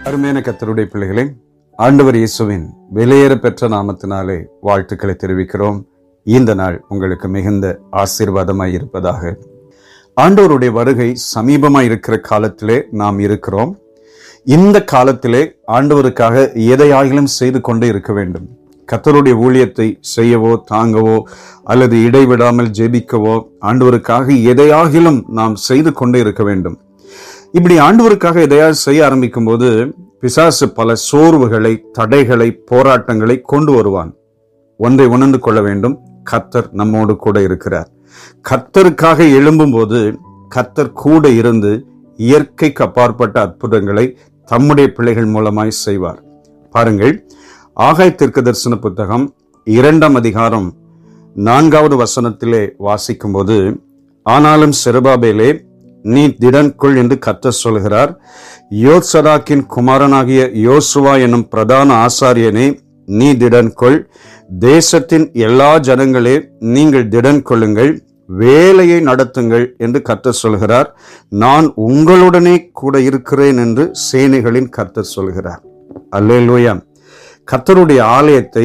அருமையான கத்தருடைய பிள்ளைகளே ஆண்டவர் இயேசுவின் வெளியேற பெற்ற நாமத்தினாலே வாழ்த்துக்களை தெரிவிக்கிறோம் இந்த நாள் உங்களுக்கு மிகுந்த ஆசீர்வாதமாய் இருப்பதாக ஆண்டவருடைய வருகை சமீபமாய் இருக்கிற காலத்திலே நாம் இருக்கிறோம் இந்த காலத்திலே ஆண்டவருக்காக எதையாகிலும் செய்து கொண்டே இருக்க வேண்டும் கத்தருடைய ஊழியத்தை செய்யவோ தாங்கவோ அல்லது இடைவிடாமல் ஜெபிக்கவோ ஆண்டவருக்காக எதையாகிலும் நாம் செய்து கொண்டே இருக்க வேண்டும் இப்படி ஆண்டவருக்காக எதையாவது செய்ய ஆரம்பிக்கும் போது பிசாசு பல சோர்வுகளை தடைகளை போராட்டங்களை கொண்டு வருவான் ஒன்றை உணர்ந்து கொள்ள வேண்டும் கத்தர் நம்மோடு கூட இருக்கிறார் கத்தருக்காக எழும்பும்போது கத்தர் கூட இருந்து இயற்கைக்கு அப்பாற்பட்ட அற்புதங்களை தம்முடைய பிள்ளைகள் மூலமாய் செய்வார் பாருங்கள் ஆகாய் தீர்க்க தரிசன புத்தகம் இரண்டாம் அதிகாரம் நான்காவது வசனத்திலே வாசிக்கும்போது ஆனாலும் செருபாபேலே நீ திடன்கொள் என்று கத்த சொல்கிறார் யோத்சதாக்கின் குமாரனாகிய யோசுவா என்னும் பிரதான ஆசாரியனே நீ திடன்கொள் தேசத்தின் எல்லா ஜனங்களே நீங்கள் திடன் கொள்ளுங்கள் வேலையை நடத்துங்கள் என்று கர்த்தர் சொல்கிறார் நான் உங்களுடனே கூட இருக்கிறேன் என்று சேனைகளின் கர்த்தர் சொல்கிறார் அல்லேலூயா கர்த்தருடைய ஆலயத்தை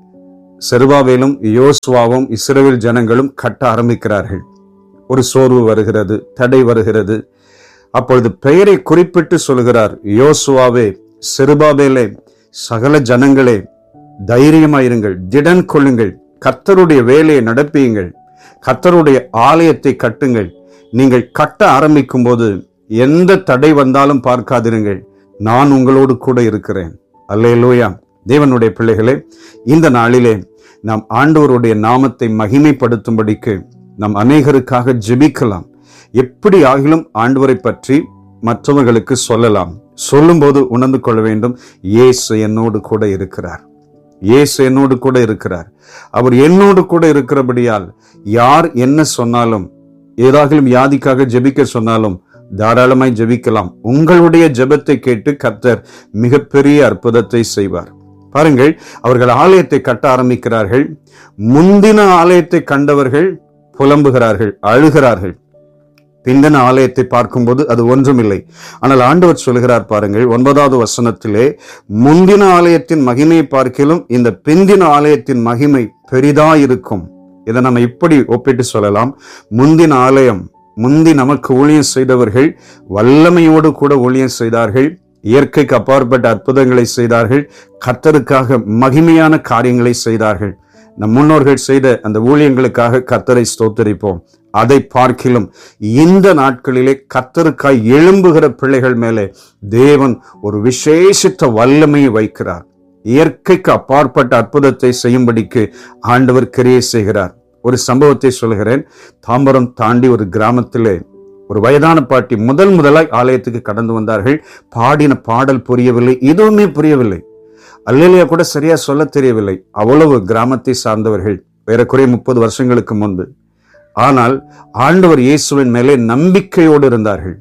செருபாவேலும் யோசுவாவும் இஸ்ரவேல் ஜனங்களும் கட்ட ஆரம்பிக்கிறார்கள் ஒரு சோர்வு வருகிறது தடை வருகிறது அப்பொழுது பெயரை குறிப்பிட்டு சொல்கிறார் யோசுவாவே செருபாபேலே சகல ஜனங்களே தைரியமாயிருங்கள் திடன் கொள்ளுங்கள் கர்த்தருடைய வேலையை நடப்பியுங்கள் கர்த்தருடைய ஆலயத்தை கட்டுங்கள் நீங்கள் கட்ட ஆரம்பிக்கும் போது எந்த தடை வந்தாலும் பார்க்காதிருங்கள் நான் உங்களோடு கூட இருக்கிறேன் அல்லேலூயா தேவனுடைய பிள்ளைகளே இந்த நாளிலே நாம் ஆண்டவருடைய நாமத்தை மகிமைப்படுத்தும்படிக்கு நாம் அநேகருக்காக ஜெபிக்கலாம் எப்படி ஆகிலும் ஆண்டவரை பற்றி மற்றவர்களுக்கு சொல்லலாம் சொல்லும்போது உணர்ந்து கொள்ள வேண்டும் இயேசு என்னோடு கூட இருக்கிறார் இயேசு என்னோடு கூட இருக்கிறார் அவர் என்னோடு கூட இருக்கிறபடியால் யார் என்ன சொன்னாலும் ஏதாகிலும் வியாதிக்காக ஜெபிக்க சொன்னாலும் தாராளமாய் ஜெபிக்கலாம் உங்களுடைய ஜெபத்தை கேட்டு கர்த்தர் மிகப்பெரிய அற்புதத்தை செய்வார் பாருங்கள் அவர்கள் ஆலயத்தை கட்ட ஆரம்பிக்கிறார்கள் முந்தின ஆலயத்தை கண்டவர்கள் புலம்புகிறார்கள் அழுகிறார்கள் பிந்தின ஆலயத்தை பார்க்கும்போது அது ஒன்றுமில்லை ஆனால் ஆண்டவர் சொல்கிறார் பாருங்கள் ஒன்பதாவது வசனத்திலே முந்தின ஆலயத்தின் மகிமையை பார்க்கிலும் இந்த பிந்தின ஆலயத்தின் மகிமை பெரிதா இருக்கும் இதை நம்ம இப்படி ஒப்பிட்டு சொல்லலாம் முந்தின ஆலயம் முந்தி நமக்கு ஊழியம் செய்தவர்கள் வல்லமையோடு கூட ஊழியம் செய்தார்கள் இயற்கைக்கு அப்பாற்பட்ட அற்புதங்களை செய்தார்கள் கர்த்தருக்காக மகிமையான காரியங்களை செய்தார்கள் நம் முன்னோர்கள் செய்த அந்த ஊழியங்களுக்காக கர்த்தரை ஸ்தோத்தரிப்போம் அதை பார்க்கிலும் இந்த நாட்களிலே கர்த்தருக்காய் எழும்புகிற பிள்ளைகள் மேலே தேவன் ஒரு விசேஷித்த வல்லமையை வைக்கிறார் இயற்கைக்கு அப்பாற்பட்ட அற்புதத்தை செய்யும்படிக்கு ஆண்டவர் கிரியை செய்கிறார் ஒரு சம்பவத்தை சொல்கிறேன் தாம்பரம் தாண்டி ஒரு கிராமத்திலே ஒரு வயதான பாட்டி முதல் முதலாய் ஆலயத்துக்கு கடந்து வந்தார்கள் பாடின பாடல் புரியவில்லை எதுவுமே புரியவில்லை அல்லையா கூட சரியா சொல்ல தெரியவில்லை அவ்வளவு கிராமத்தை சார்ந்தவர்கள் ஏறக்குறைய முப்பது வருஷங்களுக்கு முன்பு ஆனால் ஆண்டவர் இயேசுவின் மேலே நம்பிக்கையோடு இருந்தார்கள்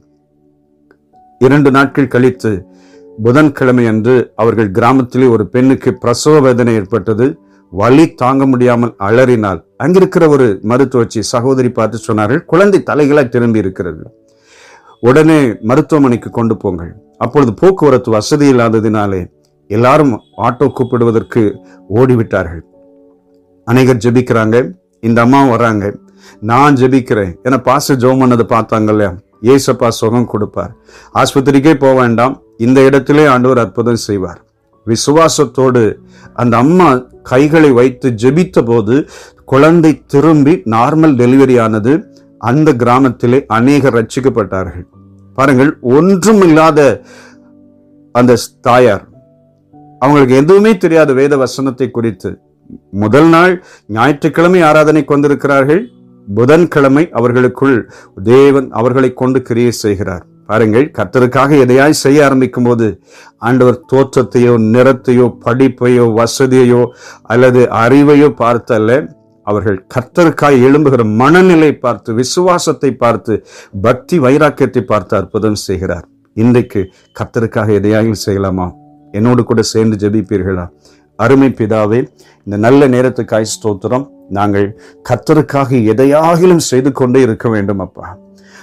இரண்டு நாட்கள் கழித்து புதன்கிழமை அன்று அவர்கள் கிராமத்திலே ஒரு பெண்ணுக்கு பிரசவ வேதனை ஏற்பட்டது வலி தாங்க முடியாமல் அலறினாள் அங்கிருக்கிற ஒரு மருத்துவச்சி சகோதரி பார்த்து சொன்னார்கள் குழந்தை தலைகளாய் திரும்பி இருக்கிறது உடனே மருத்துவமனைக்கு கொண்டு போங்கள் அப்பொழுது போக்குவரத்து வசதி இல்லாததினாலே எல்லாரும் ஆட்டோ கூப்பிடுவதற்கு ஓடிவிட்டார்கள் அநேகர் ஜெபிக்கிறாங்க இந்த அம்மா வராங்க நான் ஜெபிக்கிறேன் ஏன்னா பாச ஜோம் பண்ணதை பார்த்தாங்க இல்லையா ஏசப்பா சுகம் கொடுப்பார் ஆஸ்பத்திரிக்கே போக வேண்டாம் இந்த இடத்திலே ஆண்டவர் அற்புதம் செய்வார் விசுவாசத்தோடு அந்த அம்மா கைகளை வைத்து ஜெபித்த போது குழந்தை திரும்பி நார்மல் டெலிவரி ஆனது அந்த கிராமத்திலே அநேகர் ரட்சிக்கப்பட்டார்கள் பாருங்கள் ஒன்றும் இல்லாத அந்த தாயார் அவங்களுக்கு எதுவுமே தெரியாத வேத வசனத்தை குறித்து முதல் நாள் ஞாயிற்றுக்கிழமை ஆராதனைக்கு வந்திருக்கிறார்கள் புதன்கிழமை அவர்களுக்குள் தேவன் அவர்களை கொண்டு கிரியை செய்கிறார் பாருங்கள் கர்த்தருக்காக எதையாய் செய்ய ஆரம்பிக்கும் போது ஆண்டவர் தோற்றத்தையோ நிறத்தையோ படிப்பையோ வசதியையோ அல்லது அறிவையோ பார்த்தல்ல அவர்கள் கர்த்தருக்காய் எழும்புகிற மனநிலை பார்த்து விசுவாசத்தை பார்த்து பக்தி வைராக்கியத்தை பார்த்து அற்புதம் செய்கிறார் இன்றைக்கு கர்த்தருக்காக எதையாயும் செய்யலாமா என்னோடு கூட சேர்ந்து ஜெபிப்பீர்களா அருமை பிதாவே இந்த நல்ல நேரத்துக்காய் ஸ்தோத்திரம் நாங்கள் கர்த்தருக்காக எதையாகிலும் செய்து கொண்டே இருக்க வேண்டும் அப்பா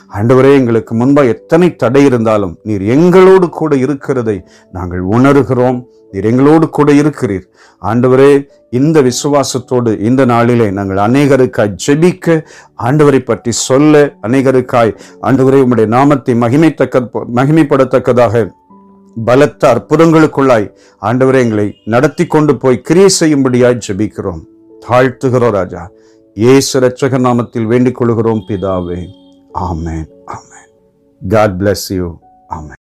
ஆண்டவரே எங்களுக்கு முன்பா எத்தனை தடை இருந்தாலும் நீர் எங்களோடு கூட இருக்கிறதை நாங்கள் உணர்கிறோம் நீர் எங்களோடு கூட இருக்கிறீர் ஆண்டவரே இந்த விசுவாசத்தோடு இந்த நாளிலே நாங்கள் அநேகருக்காய் ஜெபிக்க ஆண்டவரை பற்றி சொல்ல அநேகருக்காய் ஆண்டவரே உம்முடைய நாமத்தை மகிமைத்தக்க மகிமைப்படத்தக்கதாக பலத்த அற்புதங்களுக்குள்ளாய் ஆண்டவரே எங்களை நடத்தி கொண்டு போய் கிரியை செய்யும்படியாய் ஜெபிக்கிறோம் தாழ்த்துகிறோம் ராஜா இயேசு ரட்சக நாமத்தில் வேண்டிக் கொள்கிறோம் பிதாவே ஆமென் ஆமென் காட் bless யூ ஆமென்